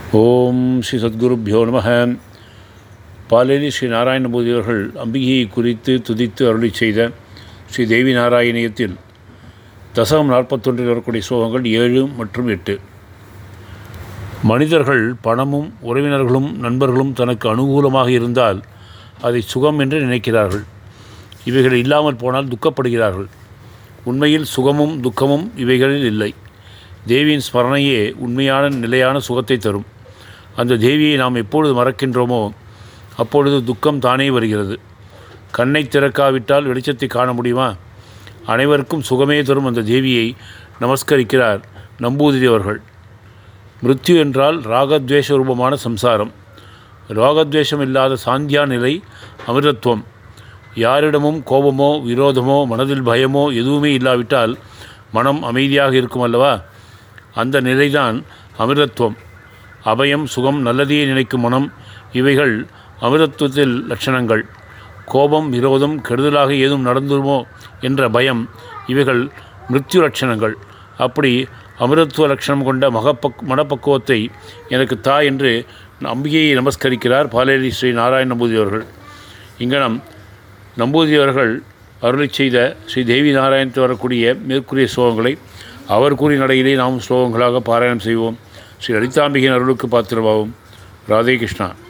ஓம் ஸ்ரீ சத்குருப்பியோ நம பாலேரி ஸ்ரீ நாராயணபூதி அவர்கள் அம்பிகையை குறித்து துதித்து அருளி செய்த ஸ்ரீ தேவி நாராயணியத்தில் தசகம் நாற்பத்தொன்றில் வரக்கூடிய ஸ்லோகங்கள் ஏழு மற்றும் எட்டு மனிதர்கள் பணமும் உறவினர்களும் நண்பர்களும் தனக்கு அனுகூலமாக இருந்தால் அதை சுகம் என்று நினைக்கிறார்கள் இவைகள் இல்லாமல் போனால் துக்கப்படுகிறார்கள் உண்மையில் சுகமும் துக்கமும் இவைகளில் இல்லை தேவியின் ஸ்மரணையே உண்மையான நிலையான சுகத்தை தரும் அந்த தேவியை நாம் எப்பொழுது மறக்கின்றோமோ அப்பொழுது துக்கம் தானே வருகிறது கண்ணை திறக்காவிட்டால் வெளிச்சத்தை காண முடியுமா அனைவருக்கும் சுகமே தரும் அந்த தேவியை நமஸ்கரிக்கிறார் நம்பூதிரி அவர்கள் மிருத்யு என்றால் ராகத்வேஷ ரூபமான சம்சாரம் ராகத்வேஷம் இல்லாத சாந்தியா நிலை அமிர்தத்துவம் யாரிடமும் கோபமோ விரோதமோ மனதில் பயமோ எதுவுமே இல்லாவிட்டால் மனம் அமைதியாக இருக்கும் அல்லவா அந்த நிலைதான் அமிர்தத்துவம் அபயம் சுகம் நல்லதையே நினைக்கும் மனம் இவைகள் அமிர்தத்துவத்தில் லட்சணங்கள் கோபம் விரோதம் கெடுதலாக ஏதும் நடந்துருமோ என்ற பயம் இவைகள் மிருத்யு லட்சணங்கள் அப்படி அமிர்தத்துவ லட்சணம் கொண்ட மகப்பக் மனப்பக்குவத்தை எனக்கு தா என்று அம்பிகையை நமஸ்கரிக்கிறார் பாலேரி ஸ்ரீ நாராயண நம்பூதி அவர்கள் இங்கனம் நம்பூதி அவர்கள் அருளை செய்த ஸ்ரீ தேவி நாராயணத்தில் வரக்கூடிய மேற்கூறிய ஸ்லோகங்களை அவர் கூறிய நடையிலே நாம் ஸ்லோகங்களாக பாராயணம் செய்வோம் ஸ்ரீ லலிதாம்பிகையின் அருளுக்கு பாத்திரமாகும் ராதே கிருஷ்ணா